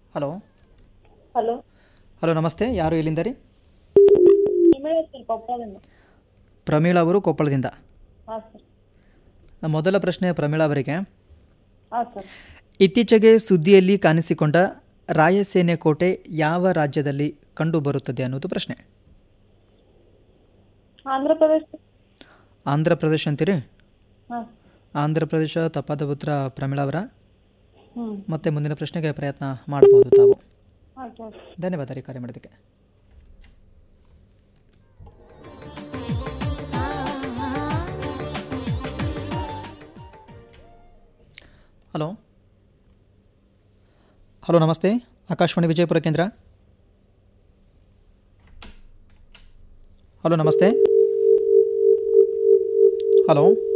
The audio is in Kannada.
ಹಲೋ ಹಲೋ ಹಲೋ ನಮಸ್ತೆ ಯಾರು ಎಲ್ಲಿಂದ ರೀ ನಿಮ್ಮಳೆ ಸರ್ ಕೊಪ್ಪಳದಿಂದ ಪ್ರಮೀಳಾ ಅವರು ಕೊಪ್ಪಳದಿಂದ ಹಾಂ ಸರ್ ಮೊದಲ ಪ್ರಶ್ನೆ ಪ್ರಮೀಳಾ ಅವರಿಗೆ ಹಾಂ ಸರ್ ಇತ್ತೀಚೆಗೆ ಸುದ್ದಿಯಲ್ಲಿ ಕಾಣಿಸಿಕೊಂಡ ರಾಯಸೇನೆ ಕೋಟೆ ಯಾವ ರಾಜ್ಯದಲ್ಲಿ ಕಂಡುಬರುತ್ತದೆ ಅನ್ನೋದು ಪ್ರಶ್ನೆ ಆಂಧ್ರ ಪ್ರದೇಶ ಆಂಧ್ರ ಪ್ರದೇಶ ಅಂತೀರಿ ಹಾಂ ಆಂಧ್ರ ಪ್ರದೇಶ ತಪ್ಪಾದ ಉತ್ತರ ಪ್ರಮೀಳಾ ಅವರ ಹ್ಞೂ ಮತ್ತೆ ಮುಂದಿನ ಪ್ರಶ್ನೆಗೆ ಪ್ರಯತ್ನ ಮಾಡಬಹುದು ತಾವು ಆಯ್ತು ಆಯ್ತು ಧನ್ಯವಾದ ರೀ ಕರೆ ಮಾಡೋದಕ್ಕೆ ಹಲೋ ಹಲೋ ನಮಸ್ತೆ ಆಕಾಶವಾಣಿ ವಿಜಯಪುರ ಕೇಂದ್ರ ಹಲೋ ನಮಸ್ತೆ ಹಲೋ